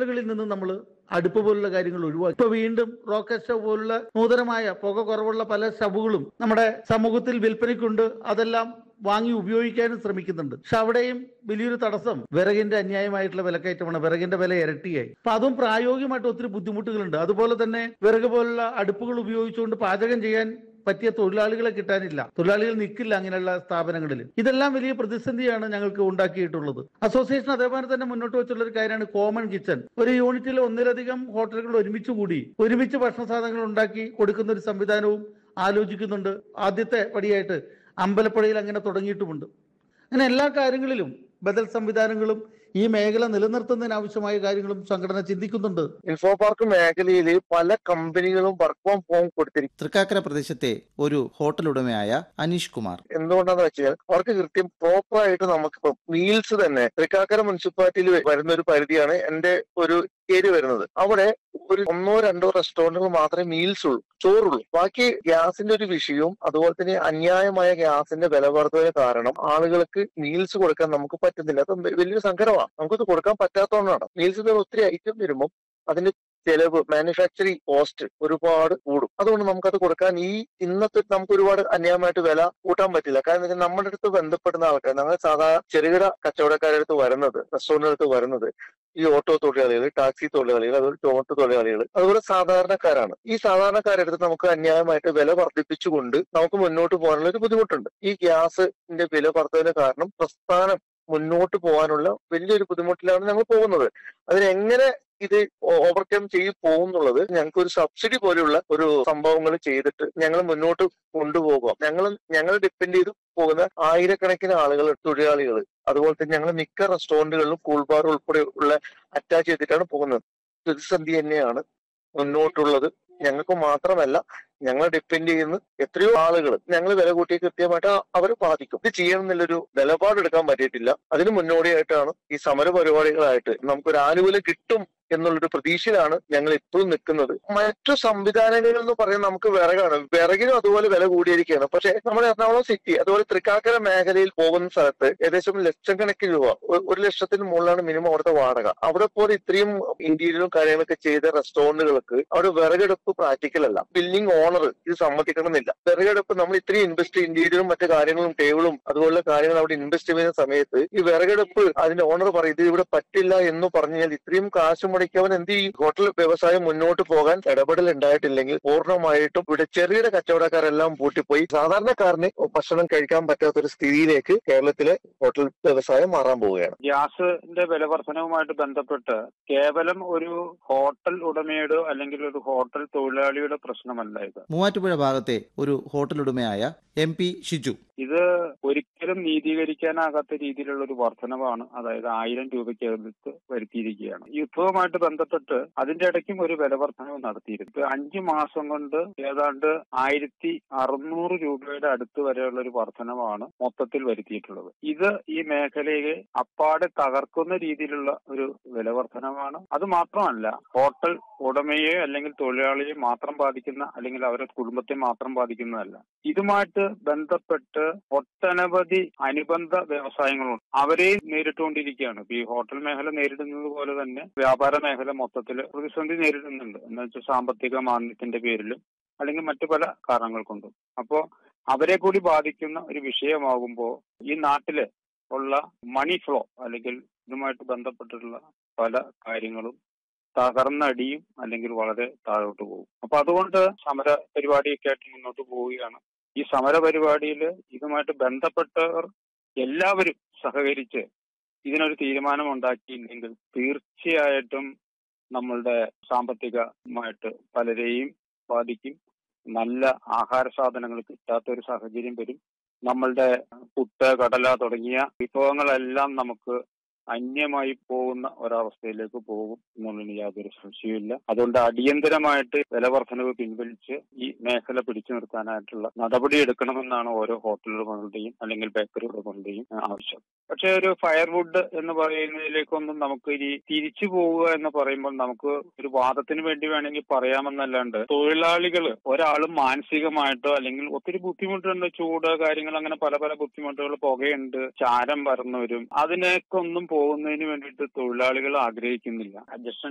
ഹോട്ടലുകളിൽ നിന്ന് നമ്മൾ അടുപ്പ് പോലുള്ള കാര്യങ്ങൾ ഒഴിവാക്കി ഇപ്പൊ വീണ്ടും റോക്കറ്റ് സ്റ്റവ് പോലുള്ള നൂതനമായ പുക കുറവുള്ള പല സ്റ്റവുകളും നമ്മുടെ സമൂഹത്തിൽ വിൽപ്പനയ്ക്കുണ്ട് അതെല്ലാം വാങ്ങി ഉപയോഗിക്കാനും ശ്രമിക്കുന്നുണ്ട് പക്ഷെ അവിടെയും വലിയൊരു തടസ്സം വിറകിന്റെ അന്യായമായിട്ടുള്ള വിലക്കയറ്റമാണ് വിറകിന്റെ വില ഇരട്ടിയായി അപ്പൊ അതും പ്രായോഗികമായിട്ട് ഒത്തിരി ബുദ്ധിമുട്ടുകളുണ്ട് അതുപോലെ തന്നെ വിറക് പോലുള്ള അടുപ്പുകൾ ഉപയോഗിച്ചുകൊണ്ട് പാചകം ചെയ്യാൻ പറ്റിയ തൊഴിലാളികളെ കിട്ടാനില്ല തൊഴിലാളികൾ നിൽക്കില്ല അങ്ങനെയുള്ള സ്ഥാപനങ്ങളിൽ ഇതെല്ലാം വലിയ പ്രതിസന്ധിയാണ് ഞങ്ങൾക്ക് ഉണ്ടാക്കിയിട്ടുള്ളത് അസോസിയേഷൻ അതേപോലെ തന്നെ മുന്നോട്ട് വെച്ചുള്ള ഒരു കാര്യമാണ് കോമൺ കിച്ചൺ ഒരു യൂണിറ്റിൽ ഒന്നിലധികം ഹോട്ടലുകൾ ഒരുമിച്ച് കൂടി ഒരുമിച്ച് ഭക്ഷണ സാധനങ്ങൾ ഉണ്ടാക്കി കൊടുക്കുന്ന ഒരു സംവിധാനവും ആലോചിക്കുന്നുണ്ട് ആദ്യത്തെ പടിയായിട്ട് അമ്പലപ്പുഴയിൽ അങ്ങനെ തുടങ്ങിയിട്ടുമുണ്ട് അങ്ങനെ എല്ലാ കാര്യങ്ങളിലും ബദൽ സംവിധാനങ്ങളും ഈ മേഖല നിലനിർത്തുന്നതിന് ആവശ്യമായ കാര്യങ്ങളും സംഘടന ചിന്തിക്കുന്നുണ്ട് ഇൻഫോ പാർക്ക് മേഖലയിൽ പല കമ്പനികളും വർക്ക് ഫ്രം ഹോം കൊടുത്തിരിക്കും തൃക്കാക്കര പ്രദേശത്തെ ഒരു ഹോട്ടൽ ഉടമയായ അനീഷ് കുമാർ എന്തുകൊണ്ടാന്ന് വെച്ചാൽ അവർക്ക് കൃത്യം പ്രോപ്പർ ആയിട്ട് നമുക്കിപ്പം മീൽസ് തന്നെ തൃക്കാക്കര മുനിസിപ്പാലിറ്റിയിൽ വരുന്ന ഒരു പരിധിയാണ് എന്റെ ഒരു ഏരിയ വരുന്നത് അവിടെ ഒരു ഒന്നോ രണ്ടോ റെസ്റ്റോറന്റുകൾ മാത്രമേ മീൽസ് ഉള്ളൂ ചോറുള്ളൂ ബാക്കി ഗ്യാസിന്റെ ഒരു വിഷയവും അതുപോലെ തന്നെ അന്യായമായ ഗ്യാസിന്റെ വില വർധന കാരണം ആളുകൾക്ക് മീൽസ് കൊടുക്കാൻ നമുക്ക് പറ്റുന്നില്ല അത് വലിയൊരു സങ്കടമാണ് നമുക്കത് കൊടുക്കാൻ പറ്റാത്തതുകൊണ്ടാണ് മീൽസിന്റെ ഒത്തിരി ഐറ്റം വരുമ്പോൾ അതിന്റെ ചെലവ് മാനുഫാക്ചറിങ് കോസ്റ്റ് ഒരുപാട് കൂടും അതുകൊണ്ട് നമുക്കത് കൊടുക്കാൻ ഈ ഇന്നത്തെ നമുക്ക് ഒരുപാട് അന്യായമായിട്ട് വില കൂട്ടാൻ പറ്റില്ല കാരണം എന്താ വെച്ചാൽ നമ്മുടെ അടുത്ത് ബന്ധപ്പെടുന്ന ആൾക്കാർ നമ്മൾ സാധാരണ ചെറുകിട കച്ചവടക്കാരുടെ അടുത്ത് വരുന്നത് റെസ്റ്റോറന്റിന്റെ അടുത്ത് വരുന്നത് ഈ ഓട്ടോ തൊഴിലാളികൾ ടാക്സി തൊഴിലാളികൾ അതുപോലെ ടൊമാറ്റോ തൊഴിലാളികൾ അതുപോലെ സാധാരണക്കാരാണ് ഈ സാധാരണക്കാരുടെ അടുത്ത് നമുക്ക് അന്യായമായിട്ട് വില വർദ്ധിപ്പിച്ചുകൊണ്ട് നമുക്ക് മുന്നോട്ട് പോകാനുള്ള ഒരു ബുദ്ധിമുട്ടുണ്ട് ഈ ഗ്യാസിന്റെ വില വർധന കാരണം പ്രസ്ഥാനം മുന്നോട്ട് പോകാനുള്ള വലിയൊരു ബുദ്ധിമുട്ടിലാണ് ഞങ്ങൾ പോകുന്നത് അതിനെങ്ങനെ ഇത് ഓവർകം ചെയ്ത് പോകുന്നുള്ളത് ഞങ്ങൾക്ക് ഒരു സബ്സിഡി പോലെയുള്ള ഒരു സംഭവങ്ങൾ ചെയ്തിട്ട് ഞങ്ങൾ മുന്നോട്ട് കൊണ്ടുപോകാം ഞങ്ങൾ ഞങ്ങൾ ഡിപ്പെൻഡ് ചെയ്ത് പോകുന്ന ആയിരക്കണക്കിന് ആളുകൾ തൊഴിലാളികൾ അതുപോലെ തന്നെ ഞങ്ങൾ മിക്ക റെസ്റ്റോറന്റുകളിലും കൂൾ ബാർ ഉൾപ്പെടെ ഉള്ള അറ്റാച്ച് ചെയ്തിട്ടാണ് പോകുന്നത് പ്രതിസന്ധി തന്നെയാണ് മുന്നോട്ടുള്ളത് ഞങ്ങൾക്ക് മാത്രമല്ല ഞങ്ങൾ ഡിപ്പെൻഡ് ചെയ്യുന്ന എത്രയോ ആളുകൾ ഞങ്ങൾ വില കൂട്ടി കൃത്യമായിട്ട് അവർ ബാധിക്കും ഇത് ചെയ്യണം എന്നുള്ളൊരു നിലപാടെടുക്കാൻ പറ്റിയിട്ടില്ല അതിന് മുന്നോടിയായിട്ടാണ് ഈ സമര പരിപാടികളായിട്ട് നമുക്കൊരു ആനുകൂല്യം കിട്ടും എന്നുള്ളൊരു പ്രതീക്ഷയിലാണ് ഞങ്ങൾ ഇപ്പോഴും നിൽക്കുന്നത് മറ്റു സംവിധാനങ്ങൾ എന്ന് പറയുന്നത് നമുക്ക് വിറകാണ് വിറകിനും അതുപോലെ വില കൂടിയിരിക്കുകയാണ് പക്ഷേ നമ്മുടെ എറണാകുളം സിറ്റി അതുപോലെ തൃക്കാക്കര മേഖലയിൽ പോകുന്ന സ്ഥലത്ത് ഏകദേശം ലക്ഷക്കണക്കിന് രൂപ ഒ- ഒരു ലക്ഷത്തിന് മുകളിലാണ് മിനിമം അവിടുത്തെ വാടക അവിടെ പോലെ ഇത്രയും ഇന്റീരിയറും കാര്യങ്ങളൊക്കെ ചെയ്ത റെസ്റ്റോറന്റുകൾക്ക് അവിടെ വിറകെടുപ്പ് പ്രാക്ടിക്കൽ അല്ല ബിൽഡിംഗ് ഓണർ ഇത് സമ്മതിക്കണമെന്നില്ല വിറകെടുപ്പ് നമ്മൾ ഇത്രയും ഇൻവെസ്റ്റ് ഇന്റീരിയറും മറ്റു കാര്യങ്ങളും ടേബിളും അതുപോലുള്ള കാര്യങ്ങൾ അവിടെ ഇൻവെസ്റ്റ് ചെയ്യുന്ന സമയത്ത് ഈ വിറകെടുപ്പ് അതിന്റെ ഓണർ പറയും ഇത് ഇവിടെ പറ്റില്ല എന്ന് പറഞ്ഞു കഴിഞ്ഞാൽ ഇത്രയും കാശ് മുടക്കി അവൻ എന്ത് ചെയ്യും ഹോട്ടൽ വ്യവസായം മുന്നോട്ട് പോകാൻ ഇടപെടൽ ഉണ്ടായിട്ടില്ലെങ്കിൽ പൂർണ്ണമായിട്ടും ഇവിടെ ചെറുകിട കച്ചവടക്കാരെല്ലാം പൂട്ടിപ്പോയി സാധാരണക്കാരന് ഭക്ഷണം കഴിക്കാൻ പറ്റാത്ത ഒരു സ്ഥിതിയിലേക്ക് കേരളത്തിലെ ഹോട്ടൽ വ്യവസായം മാറാൻ പോവുകയാണ് ഗ്യാസിന്റെ വില വർധനവുമായിട്ട് ബന്ധപ്പെട്ട് കേവലം ഒരു ഹോട്ടൽ ഉടമയുടെ അല്ലെങ്കിൽ ഒരു ഹോട്ടൽ തൊഴിലാളിയുടെ പ്രശ്നമല്ല ഇത് മൂവാറ്റുപുഴ ഭാഗത്തെ ഒരു ഹോട്ടൽ ഉടമയായ എം പി ഷിജു ഇത് ഒരിക്കലും നീതീകരിക്കാനാകാത്ത രീതിയിലുള്ള ഒരു വർധനവാണ് അതായത് ആയിരം രൂപയ്ക്ക് അടുത്ത് വരുത്തിയിരിക്കുകയാണ് യുദ്ധവുമായിട്ട് ബന്ധപ്പെട്ട് അതിന്റെ ഇടയ്ക്കും ഒരു വില വർധനവ് നടത്തിയിരുന്നു ഇപ്പൊ അഞ്ചു മാസം കൊണ്ട് ഏതാണ്ട് ആയിരത്തി അറുന്നൂറ് രൂപയുടെ അടുത്ത് വരെയുള്ള ഒരു വർധനവാണ് മൊത്തത്തിൽ വരുത്തിയിട്ടുള്ളത് ഇത് ഈ മേഖലയെ അപ്പാടെ തകർക്കുന്ന രീതിയിലുള്ള ഒരു വില വർധനവാണ് അത് മാത്രമല്ല ഹോട്ടൽ ഉടമയെ അല്ലെങ്കിൽ തൊഴിലാളിയെ മാത്രം ബാധിക്കുന്ന അല്ലെങ്കിൽ അവരുടെ കുടുംബത്തെ മാത്രം ബാധിക്കുന്നതല്ല ഇതുമായിട്ട് ബന്ധപ്പെട്ട് ഒട്ടനവധി അനുബന്ധ വ്യവസായങ്ങളുണ്ട് അവരെയും നേരിട്ടുകൊണ്ടിരിക്കുകയാണ് ഇപ്പൊ ഈ ഹോട്ടൽ മേഖല നേരിടുന്നത് പോലെ തന്നെ വ്യാപാര മേഖല മൊത്തത്തിൽ പ്രതിസന്ധി നേരിടുന്നുണ്ട് എന്ന് വെച്ചാൽ സാമ്പത്തിക മാന്ദ്യത്തിന്റെ പേരിലും അല്ലെങ്കിൽ മറ്റു പല കാരണങ്ങൾ കൊണ്ടും അപ്പോ അവരെ കൂടി ബാധിക്കുന്ന ഒരു വിഷയമാകുമ്പോൾ ഈ നാട്ടില് ഉള്ള മണി ഫ്ലോ അല്ലെങ്കിൽ ഇതുമായിട്ട് ബന്ധപ്പെട്ടിട്ടുള്ള പല കാര്യങ്ങളും തകർന്നടിയും അല്ലെങ്കിൽ വളരെ താഴോട്ട് പോകും അപ്പൊ അതുകൊണ്ട് സമര പരിപാടിയൊക്കെ ആയിട്ട് മുന്നോട്ട് പോവുകയാണ് ഈ സമര പരിപാടിയിൽ ഇതുമായിട്ട് ബന്ധപ്പെട്ടവർ എല്ലാവരും സഹകരിച്ച് ഇതിനൊരു തീരുമാനം ഉണ്ടാക്കിയില്ലെങ്കിൽ തീർച്ചയായിട്ടും നമ്മളുടെ സാമ്പത്തികമായിട്ട് പലരെയും ബാധിക്കും നല്ല ആഹാര സാധനങ്ങൾ കിട്ടാത്ത ഒരു സാഹചര്യം വരും നമ്മളുടെ പുട്ട് കടല തുടങ്ങിയ വിഭവങ്ങളെല്ലാം നമുക്ക് അന്യമായി പോകുന്ന ഒരവസ്ഥയിലേക്ക് പോകും എന്നുള്ളതിന് യാതൊരു സംശയവുമില്ല അതുകൊണ്ട് അടിയന്തരമായിട്ട് വില വർധനവ് പിൻവലിച്ച് ഈ മേഖല പിടിച്ചു നിർത്താനായിട്ടുള്ള നടപടി എടുക്കണമെന്നാണ് ഓരോ ഹോട്ടൽ ഉടമകളുടെയും അല്ലെങ്കിൽ ബേക്കറി ഉടമകളുടെയും ആ, ആവശ്യം പക്ഷേ ഒരു ഫയർവുഡ് എന്ന് പറയുന്നതിലേക്കൊന്നും നമുക്ക് ഇനി തിരിച്ചു പോവുക എന്ന് പറയുമ്പോൾ നമുക്ക് ഒരു വാദത്തിന് വേണ്ടി വേണമെങ്കിൽ പറയാമെന്നല്ലാണ്ട് തൊഴിലാളികൾ ഒരാളും മാനസികമായിട്ടോ അല്ലെങ്കിൽ ഒത്തിരി ബുദ്ധിമുട്ടുണ്ട് ചൂട് കാര്യങ്ങൾ അങ്ങനെ പല പല ബുദ്ധിമുട്ടുകൾ പുകയുണ്ട് ചാരം പരന്നു വരും അതിനൊക്കെ ഒന്നും പോകുന്നതിന് വേണ്ടിയിട്ട് തൊഴിലാളികൾ ആഗ്രഹിക്കുന്നില്ല അഡ്ജസ്റ്റ്